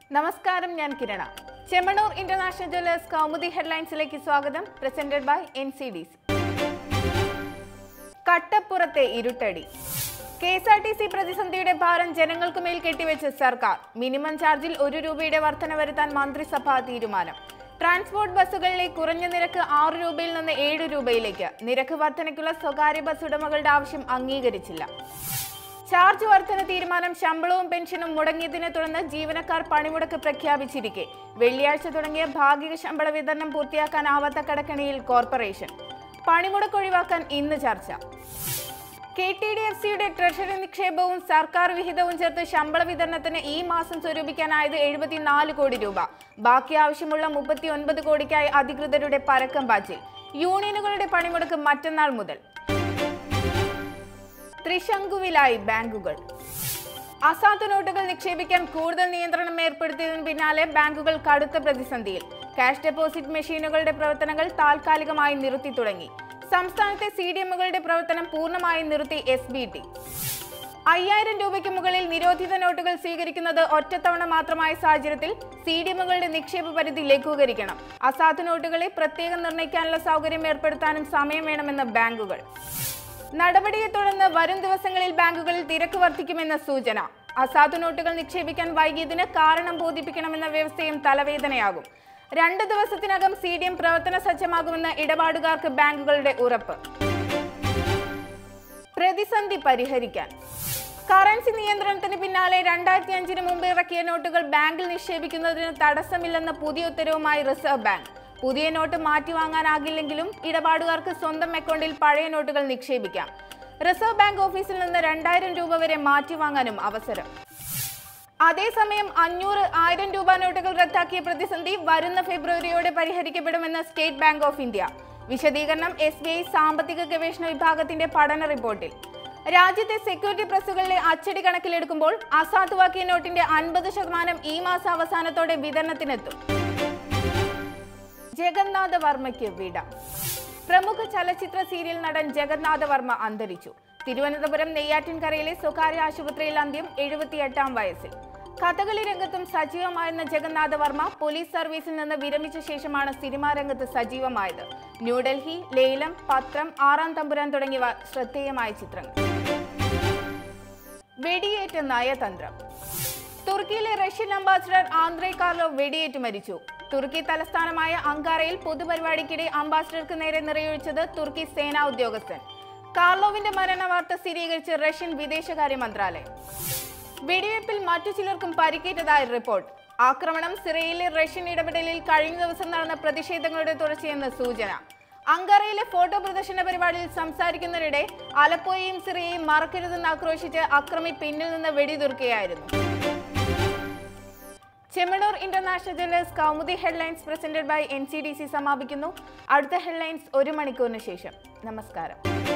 നമസ്കാരം ഞാൻ Kirana Chemmanur international jewellers Kaumudi ഹെഡ്ലൈൻസിലേക്ക് സ്വാഗതം presented by N C D കട്ടപ്പുറത്തെ ഇരുട്ടടി K S R T C പ്രതിസന്ധിയുടെ ഭാരം ജനങ്ങൾക്ക് മേൽ കെട്ടിവെച്ച് സർക്കാർ മിനിമം ചാർജിൽ ഒരു രൂപയുടെ വർധന വരുത്താൻ മന്ത്രിസഭാ തീരുമാനം ട്രാൻസ്പോർട്ട് ബസ്സുകളിലെ കുറഞ്ഞ നിരക്ക് ആറ് രൂപയിൽ നിന്ന് ഏഴ് രൂപയിലേക്ക് നിരക്ക് വർധനയ്ക്കുള്ള സ്വകാര്യ ബസ് ഉടമകളുടെ ആവശ്യം അംഗീകരിച്ചില്ല ചാർജ് വർധന തീരുമാനം ശമ്പളവും പെൻഷനും മുടങ്ങിയതിനെ തുടർന്ന് ജീവനക്കാർ പണിമുടക്ക് പ്രഖ്യാപിച്ചിരിക്കെ വെള്ളിയാഴ്ച തുടങ്ങിയ ഭാഗിക ശമ്പള വിതരണം പൂർത്തിയാക്കാനാവാത്ത കടക്കണിയിൽ കോർപ്പറേഷൻ പണിമുടക്ക് ഒഴിവാക്കാൻ ഇന്ന് ചർച്ച കെ ടി ഡി എഫ് സിയുടെ ട്രഷറി നിക്ഷേപവും സർക്കാർ വിഹിതവും ചേർത്ത് ശമ്പള വിതരണത്തിന് ഈ മാസം സ്വരൂപിക്കാനായത് എഴുപത്തിനാല് കോടി രൂപ ബാക്കി ആവശ്യമുള്ള മുപ്പത്തി ഒൻപത് കോടിക്കായി അധികൃതരുടെ പരക്കം പാച്ചിൽ യൂണിയനുകളുടെ പണിമുടക്ക് മറ്റന്നാൾ മുതൽ ത്രിശങ്കുവിലായി ബാങ്കുകൾ അസാധു നോട്ടുകൾ നിക്ഷേപിക്കാൻ കൂടുതൽ നിയന്ത്രണം ഏർപ്പെടുത്തിയതിന് പിന്നാലെ ബാങ്കുകൾ കടുത്ത പ്രതിസന്ധിയിൽ ക്യാഷ് ഡെപ്പോസിറ്റ് മെഷീനുകളുടെ പ്രവർത്തനങ്ങൾ താൽക്കാലികമായി നിർത്തി തുടങ്ങി സംസ്ഥാനത്തെ സി ഡി എമ്മുകളുടെ പ്രവർത്തനം പൂർണ്ണമായും നിർത്തി എസ് ബി ടി അയ്യായിരം രൂപയ്ക്ക് മുകളിൽ നിരോധിത നോട്ടുകൾ സ്വീകരിക്കുന്നത് ഒറ്റത്തവണ മാത്രമായ സാഹചര്യത്തിൽ സി ഡി എമ്മുകളുടെ നിക്ഷേപ പരിധി ലഘൂകരിക്കണം അസാധു നോട്ടുകളെ പ്രത്യേകം നിർണ്ണയിക്കാനുള്ള സൗകര്യം ഏർപ്പെടുത്താനും സമയം വേണമെന്ന് ബാങ്കുകൾ നടപടിയെ തുടർന്ന് വരും ദിവസങ്ങളിൽ ബാങ്കുകളിൽ തിരക്ക് വർദ്ധിക്കുമെന്ന സൂചന അസാധു നോട്ടുകൾ നിക്ഷേപിക്കാൻ വൈകിയതിന് കാരണം ബോധിപ്പിക്കണമെന്ന വ്യവസ്ഥയും തലവേദനയാകും രണ്ട് ദിവസത്തിനകം സി ഡി എം പ്രവർത്തന സജ്ജമാകുമെന്ന് ഇടപാടുകാർക്ക് ബാങ്കുകളുടെ ഉറപ്പ് പ്രതിസന്ധി പരിഹരിക്കാൻ കറൻസി നിയന്ത്രണത്തിന് പിന്നാലെ രണ്ടായിരത്തി അഞ്ചിന് മുമ്പ് ഇറക്കിയ നോട്ടുകൾ ബാങ്കിൽ നിക്ഷേപിക്കുന്നതിന് തടസ്സമില്ലെന്ന പുതിയ ഉത്തരവുമായി റിസർവ് ബാങ്ക് പുതിയ നോട്ട് മാറ്റിവാങ്ങാനാകില്ലെങ്കിലും ഇടപാടുകാർക്ക് സ്വന്തം അക്കൗണ്ടിൽ പഴയ നോട്ടുകൾ നിക്ഷേപിക്കാം റിസർവ് ബാങ്ക് ഓഫീസിൽ നിന്ന് രണ്ടായിരം രൂപ വരെ മാറ്റിവാങ്ങാനും അവസരം അതേസമയം അഞ്ഞൂറ് ആയിരം രൂപ നോട്ടുകൾ റദ്ദാക്കിയ പ്രതിസന്ധി വരുന്ന ഫെബ്രുവരിയോടെ പരിഹരിക്കപ്പെടുമെന്ന് സ്റ്റേറ്റ് ബാങ്ക് ഓഫ് ഇന്ത്യ വിശദീകരണം എസ് ബി ഐ സാമ്പത്തിക ഗവേഷണ വിഭാഗത്തിന്റെ പഠന റിപ്പോർട്ടിൽ രാജ്യത്തെ സെക്യൂരിറ്റി പ്രസ്സുകളിലെ അച്ചടി കണക്കിലെടുക്കുമ്പോൾ അസാധുവാക്കിയ നോട്ടിന്റെ അൻപത് ശതമാനം ഈ മാസം അവസാനത്തോടെ വിതരണത്തിനെത്തും ജഗന്നാഥ വർമ്മയ്ക്ക് വിട പ്രമുഖ ചലച്ചിത്ര സീരിയൽ നടൻ ജഗന്നാഥ വർമ്മ അന്തരിച്ചു തിരുവനന്തപുരം നെയ്യാറ്റിൻകരയിലെ സ്വകാര്യ ആശുപത്രിയിൽ അന്ത്യം എഴുപത്തിയെട്ടാം വയസ്സിൽ കഥകളി രംഗത്തും സജീവമായിരുന്ന ജഗന്നാഥ വർമ്മ പോലീസ് സർവീസിൽ നിന്ന് വിരമിച്ച ശേഷമാണ് സിനിമാ രംഗത്ത് സജീവമായത് ന്യൂഡൽഹി ലേലം പത്രം ആറാം തമ്പുരാൻ തുടങ്ങിയവ ശ്രദ്ധേയമായ ചിത്രങ്ങൾ വെടിയേറ്റ് നയതന്ത്രം തുർക്കിയിലെ റഷ്യൻ അംബാസിഡർ ആന്ത്രേ കാർലോ വെടിയേറ്റ് മരിച്ചു തുർക്കി തലസ്ഥാനമായ അങ്കാറയിൽ പൊതുപരിപാടിക്കിടെ അംബാസിഡർക്ക് നേരെ നിറയൊഴിച്ചത് തുർക്കി സേനാ ഉദ്യോഗസ്ഥൻ കാർലോവിന്റെ മരണ വാർത്ത സ്ഥിരീകരിച്ച് റഷ്യൻ വിദേശകാര്യ മന്ത്രാലയം വെടിവയ്പിൽ മറ്റു ചിലർക്കും പരിക്കേറ്റതായി റിപ്പോർട്ട് ആക്രമണം സിറിയയിലെ റഷ്യൻ ഇടപെടലിൽ കഴിഞ്ഞ ദിവസം നടന്ന പ്രതിഷേധങ്ങളുടെ തുടർച്ചയെന്ന് സൂചന അങ്കറയിലെ ഫോട്ടോ പ്രദർശന പരിപാടിയിൽ സംസാരിക്കുന്നതിനിടെ അലപ്പോയെയും സിറിയയും മറക്കരുതെന്ന് ആക്രോശിച്ച് അക്രമി പിന്നിൽ നിന്ന് വെടിതുർക്കുകയായിരുന്നു Chemmanur international jewellers Kaumudi headlines presented by N C D C സമാപിക്കുന്നു അടുത്ത ഹെഡ്ലൈൻസ് ഒരു മണിക്കൂറിന് ശേഷം നമസ്കാരം